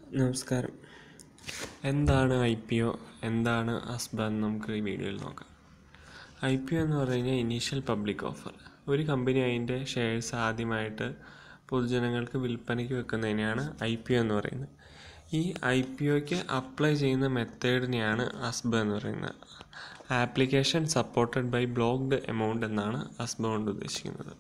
നമസ്കാരം എന്താണ് I P O എന്താണ് അസ്ബ എന്ന് നമുക്ക് ഈ വീഡിയോയിൽ നോക്കാം ഐ പി ഒ എന്ന് പറഞ്ഞു കഴിഞ്ഞാൽ ഇനീഷ്യൽ പബ്ലിക് ഓഫർ ഒരു കമ്പനി അതിൻ്റെ ഷെയർസ് ആദ്യമായിട്ട് പൊതുജനങ്ങൾക്ക് വിൽപ്പനയ്ക്ക് വെക്കുന്നതിനെയാണ് ഐ പി ഒ എന്ന് പറയുന്നത് ഈ ഐ പി ഒക്ക് അപ്ലൈ ചെയ്യുന്ന മെത്തേഡിനെയാണ് അസ്ബ എന്ന് പറയുന്നത് application supported by blocked amount എന്നാണ് അസ്ബ കൊണ്ട് ഉദ്ദേശിക്കുന്നത്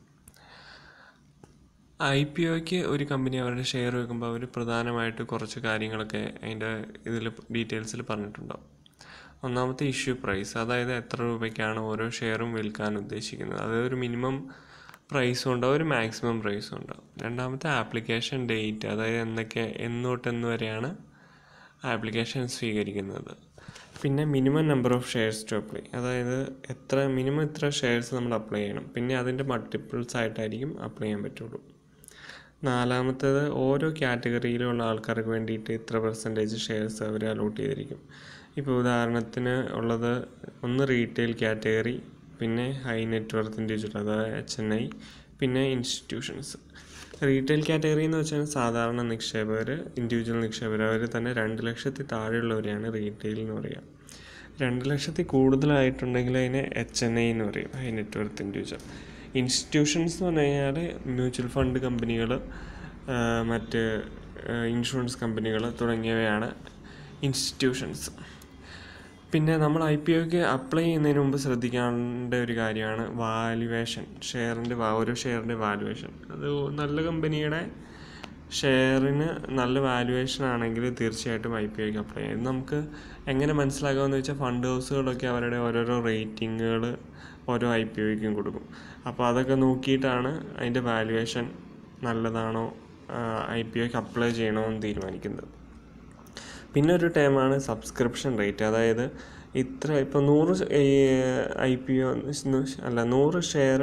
ഐ പി ഒക്ക് ഒരു കമ്പനി അവരുടെ ഷെയർ വെക്കുമ്പോൾ അവർ പ്രധാനമായിട്ട് കുറച്ച് കാര്യങ്ങളൊക്കെ അതിൻ്റെ ഇതിൽ ഡീറ്റെയിൽസിൽ പറഞ്ഞിട്ടുണ്ടാവും ഒന്നാമത്തെ ഇഷ്യൂ പ്രൈസ് അതായത് എത്ര രൂപയ്ക്കാണ് ഓരോ ഷെയറും വിൽക്കാൻ ഉദ്ദേശിക്കുന്നത് അതായത് ഒരു മിനിമം പ്രൈസും ഉണ്ടാവും ഒരു മാക്സിമം പ്രൈസും ഉണ്ടാവും രണ്ടാമത്തെ ആപ്ലിക്കേഷൻ ഡേറ്റ് അതായത് എന്തൊക്കെ എന്ന് തൊട്ട് എന്ന് വരെയാണ് ആപ്ലിക്കേഷൻ സ്വീകരിക്കുന്നത് പിന്നെ minimum number of shares to apply അതായത് എത്ര മിനിമം ഇത്ര ഷെയർസ് നമ്മൾ അപ്ലൈ ചെയ്യണം പിന്നെ അതിൻ്റെ മൾട്ടിപ്പിൾസ് ആയിട്ടായിരിക്കും അപ്ലൈ ചെയ്യാൻ പറ്റുള്ളൂ നാലാമത്തേത് ഓരോ കാറ്റഗറിയിലുള്ള ആൾക്കാർക്ക് വേണ്ടിയിട്ട് ഇത്ര പെർസെൻറ്റേജ് ഷെയർസ് അവർ അലോട്ട് ചെയ്തിരിക്കും ഇപ്പോൾ ഉദാഹരണത്തിന് ഉള്ളത് ഒന്ന് റീറ്റെയിൽ കാറ്റഗറി പിന്നെ ഹൈ നെറ്റ്വർത്ത് ഇൻഡിവിജ്വൽ അതായത് എച്ച് എൻ ഐ പിന്നെ ഇൻസ്റ്റിറ്റ്യൂഷൻസ് റീറ്റെയിൽ കാറ്റഗറി എന്ന് വെച്ചാൽ സാധാരണ നിക്ഷേപകർ ഇൻഡിവിജ്വൽ നിക്ഷേപകർ അവർ തന്നെ രണ്ട് ലക്ഷത്തി താഴെയുള്ളവരെയാണ് റീറ്റെയിൽ എന്ന് പറയുക രണ്ട് ലക്ഷത്തിൽ കൂടുതലായിട്ടുണ്ടെങ്കിൽ അതിനെ എച്ച് എൻ ഐ എന്ന് പറയും ഹൈ നെറ്റ്വർത്ത് ഇൻഡിവിജ്വൽ ഇൻസ്റ്റിറ്റ്യൂഷൻസ് എന്ന് പറഞ്ഞു കഴിഞ്ഞാൽ മ്യൂച്വൽ ഫണ്ട് കമ്പനികൾ മറ്റ് ഇൻഷുറൻസ് കമ്പനികൾ തുടങ്ങിയവയാണ് ഇൻസ്റ്റിറ്റ്യൂഷൻസ് പിന്നെ നമ്മൾ ഐ പി ഒക്ക് അപ്ലൈ ചെയ്യുന്നതിന് മുമ്പ് ശ്രദ്ധിക്കേണ്ട ഒരു കാര്യമാണ് വാല്യുവേഷൻ ഷെയറിൻ്റെ ഓരോ ഷെയറിൻ്റെ വാല്യുവേഷൻ അത് നല്ല കമ്പനിയുടെ ഷെയറിന് നല്ല വാല്യുവേഷൻ ആണെങ്കിൽ തീർച്ചയായിട്ടും ഐ പി ഒക്ക് അപ്ലൈ ചെയ്യാം ഇത് നമുക്ക് എങ്ങനെ മനസ്സിലാക്കാമെന്ന് വെച്ചാൽ ഫണ്ട് ഹൗസുകളൊക്കെ അവരുടെ ഓരോരോ റേറ്റിങ്ങുകൾ ഓരോ ഐ പി ഒയ്ക്കും കൊടുക്കും അപ്പോൾ അതൊക്കെ നോക്കിയിട്ടാണ് അതിൻ്റെ വാല്യുവേഷൻ നല്ലതാണോ ഐ പി ഒക്ക് അപ്ലൈ ചെയ്യണോ എന്ന് തീരുമാനിക്കുന്നത് പിന്നെ ഒരു ടൈമാണ് സബ്സ്ക്രിപ്ഷൻ റേറ്റ് അതായത് ഇത്ര ഇപ്പോൾ നൂറ് ഐ പി ഒ അല്ല നൂറ് ഷെയർ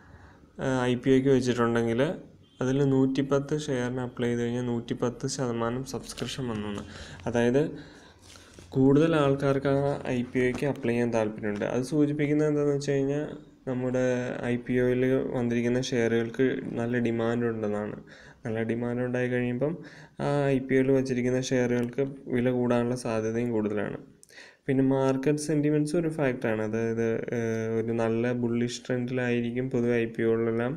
ഐ പി ഒക്ക് വെച്ചിട്ടുണ്ടെങ്കിൽ അതിൽ നൂറ്റിപ്പത്ത് ഷെയറിന് അപ്ലൈ ചെയ്ത് കഴിഞ്ഞാൽ നൂറ്റിപ്പത്ത് ശതമാനം സബ്സ്ക്രിപ്ഷൻ വന്നു അതായത് കൂടുതൽ ആൾക്കാർക്ക് ആ ഐ പി ഒക്ക് അപ്ലൈ ചെയ്യാൻ താല്പര്യമുണ്ട് അത് സൂചിപ്പിക്കുന്നത് എന്താണെന്ന് വെച്ച് കഴിഞ്ഞാൽ നമ്മുടെ ഐ പി ഒയിൽ വന്നിരിക്കുന്ന ഷെയറുകൾക്ക് നല്ല ഡിമാൻഡ് ഉണ്ടെന്നാണ് നല്ല ഡിമാൻഡ് ഉണ്ടായി കഴിയുമ്പം ആ ഐ പി ഒയിൽ വച്ചിരിക്കുന്ന ഷെയറുകൾക്ക് വില കൂടാനുള്ള സാധ്യതയും കൂടുതലാണ് പിന്നെ മാർക്കറ്റ് സെൻറ്റിമെൻറ്റ്സും ഒരു ഫാക്ടറാണ് അതായത് ഒരു നല്ല ബുള്ളിഷ് ട്രെൻഡിലായിരിക്കും പൊതുവെ ഐ പി ഒകളെല്ലാം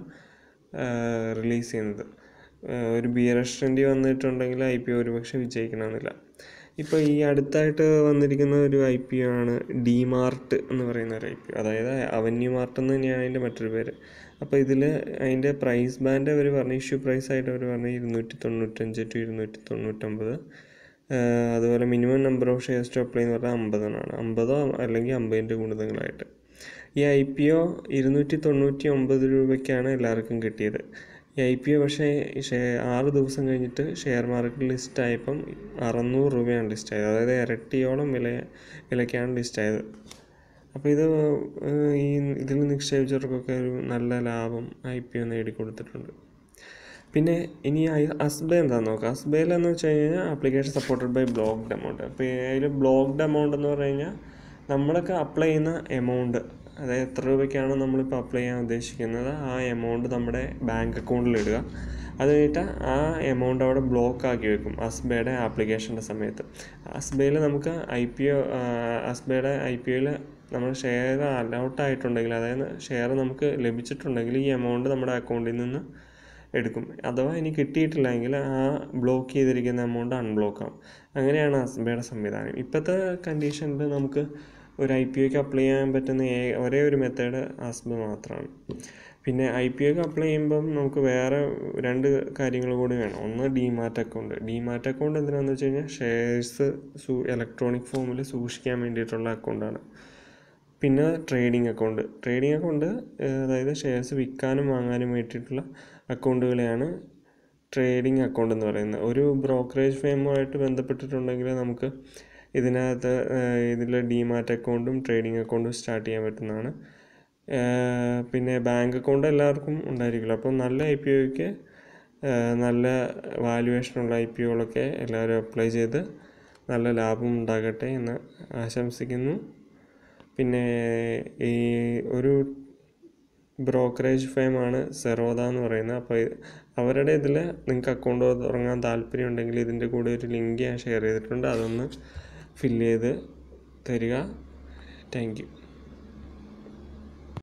റിലീസ് ചെയ്യുന്നത് ഒരു ബിയറഷ് ട്രെൻഡി വന്നിട്ടുണ്ടെങ്കിൽ ഐ പി ഒ ഒരുപക്ഷെ വിജയിക്കണമെന്നില്ല ഇപ്പോൾ ഈ അടുത്തായിട്ട് വന്നിരിക്കുന്ന ഒരു ഐ പി ഒ ആണ് ഡി മാർട്ട് എന്ന് പറയുന്ന ഒരു ഐ പി ഒ അതായത് അവന്യൂ മാർട്ട് എന്ന് തന്നെയാണ് അതിൻ്റെ മറ്റൊരു പേര് അപ്പോൾ ഇതിൽ അതിൻ്റെ പ്രൈസ് ബാൻഡ് അവർ പറഞ്ഞു ഇഷ്യൂ പ്രൈസ് ആയിട്ട് അവർ പറഞ്ഞു ഇരുന്നൂറ്റി തൊണ്ണൂറ്റഞ്ച് ടു ഇരുന്നൂറ്റി തൊണ്ണൂറ്റൊമ്പത് അതുപോലെ minimum number of shares to apply എന്ന് പറഞ്ഞാൽ അമ്പതെണ്ണമാണ് അമ്പതോ അല്ലെങ്കിൽ അമ്പതിൻ്റെ ഗുണിതങ്ങളായിട്ട് ഈ ഐ പി ഒ ഇരുന്നൂറ്റി തൊണ്ണൂറ്റി ഒമ്പത് രൂപയ്ക്കാണ് എല്ലാവർക്കും കിട്ടിയത് ഈ ഐ പി ഒ പക്ഷേ ആറ് ദിവസം കഴിഞ്ഞിട്ട് ഷെയർ മാർക്കറ്റ് ലിസ്റ്റ് ആയപ്പം അറുന്നൂറ് രൂപയാണ് ലിസ്റ്റ് ആയത് അതായത് ഇരട്ടിയോളം വില വിലയ്ക്കാണ് ലിസ്റ്റ് ആയത് അപ്പോൾ ഇത് ഈ ഇതിൽ നിക്ഷേപിച്ചവർക്കൊക്കെ ഒരു നല്ല ലാഭം ഐ പി ഒ നേടിക്കൊടുത്തിട്ടുണ്ട് പിന്നെ ഇനി അസ്ബ എന്താണെന്ന് നോക്കാം അസ്ബയിലെന്ന് വെച്ച് കഴിഞ്ഞാൽ application supported by blocked amount അപ്പോൾ അതിൽ ബ്ലോക്ക്ഡ് എമൗണ്ട് എന്ന് പറഞ്ഞു കഴിഞ്ഞാൽ നമ്മളൊക്കെ അപ്ലൈ ചെയ്യുന്ന എമൗണ്ട് അതായത് എത്ര രൂപയ്ക്കാണ് നമ്മളിപ്പോൾ അപ്ലൈ ചെയ്യാൻ ഉദ്ദേശിക്കുന്നത് ആ എമൗണ്ട് നമ്മുടെ ബാങ്ക് അക്കൗണ്ടിൽ ഇടുക അത് കഴിഞ്ഞിട്ട് ആ എമൗണ്ട് അവിടെ ബ്ലോക്ക് ആക്കി വെക്കും അസ്ബയുടെ ആപ്ലിക്കേഷൻ്റെ സമയത്ത് അസ്ബയിൽ നമുക്ക് ഐ പി ഒ അസ്ബയുടെ ഐ പി ഒയിൽ നമ്മൾ ഷെയർ അലൗട്ട് ആയിട്ടുണ്ടെങ്കിൽ അതായത് ഷെയർ നമുക്ക് ലഭിച്ചിട്ടുണ്ടെങ്കിൽ ഈ എമൗണ്ട് നമ്മുടെ അക്കൗണ്ടിൽ നിന്ന് എടുക്കും അഥവാ ഇനി കിട്ടിയിട്ടില്ലെങ്കിൽ ആ ബ്ലോക്ക് ചെയ്തിരിക്കുന്ന എമൗണ്ട് അൺബ്ലോക്ക് ആവും അങ്ങനെയാണ് അസ്ബയുടെ സംവിധാനം ഇപ്പോഴത്തെ കണ്ടീഷനിൽ നമുക്ക് ഒരു ഐ പി ഒക്ക് അപ്ലൈ ചെയ്യാൻ പറ്റുന്ന ഒരേ ഒരു മെത്തേഡ് അസ്ബ മാത്രമാണ് പിന്നെ ഐ പി ഒക്ക് അപ്ലൈ ചെയ്യുമ്പം നമുക്ക് വേറെ രണ്ട് കാര്യങ്ങൾ കൂടി വേണം ഒന്ന് ഡിമാറ്റ് അക്കൗണ്ട് ഡിമാറ്റ് അക്കൗണ്ട് എന്തിനാണെന്ന് വെച്ച് കഴിഞ്ഞാൽ ഷെയർസ് സൂ ഇലക്ട്രോണിക് ഫോമിൽ സൂക്ഷിക്കാൻ വേണ്ടിയിട്ടുള്ള അക്കൗണ്ടാണ് പിന്നെ ട്രേഡിംഗ് അക്കൗണ്ട് ട്രേഡിംഗ് അക്കൗണ്ട് അതായത് ഷെയർസ് വിൽക്കാനും വാങ്ങാനും വേണ്ടിയിട്ടുള്ള അക്കൗണ്ടുകളെയാണ് ട്രേഡിംഗ് അക്കൗണ്ട് എന്ന് പറയുന്നത് ഒരു ബ്രോക്കറേജ് ഫേമുമായിട്ട് ബന്ധപ്പെട്ടിട്ടുണ്ടെങ്കിൽ നമുക്ക് ഇതിനകത്ത് ഇതിൽ ഡിമാറ്റ് അക്കൗണ്ടും ട്രേഡിംഗ് അക്കൗണ്ടും സ്റ്റാർട്ട് ചെയ്യാൻ പറ്റുന്നതാണ് പിന്നെ ബാങ്ക് അക്കൗണ്ട് എല്ലാവർക്കും ഉണ്ടായിരിക്കില്ല അപ്പോൾ നല്ല ഐ പി ഒക്ക് നല്ല വാല്യുവേഷനുള്ള ഐ പി ഒകളൊക്കെ എല്ലാവരും അപ്ലൈ ചെയ്ത് നല്ല ലാഭം ഉണ്ടാകട്ടെ എന്ന് ആശംസിക്കുന്നു പിന്നെ ഈ ഒരു ബ്രോക്കറേജ് ഫേമാണ് സെറോദ എന്ന് പറയുന്നത് അപ്പോൾ അവരുടെ ഇതിൽ നിങ്ങൾക്ക് അക്കൗണ്ട് തുടങ്ങാൻ താല്പര്യം ഉണ്ടെങ്കിൽ ഇതിൻ്റെ കൂടെ ഒരു ലിങ്ക് ഞാൻ ഷെയർ ചെയ്തിട്ടുണ്ട് അതൊന്ന് ഫില്ല് ചെയ്ത് തരിക താങ്ക് യു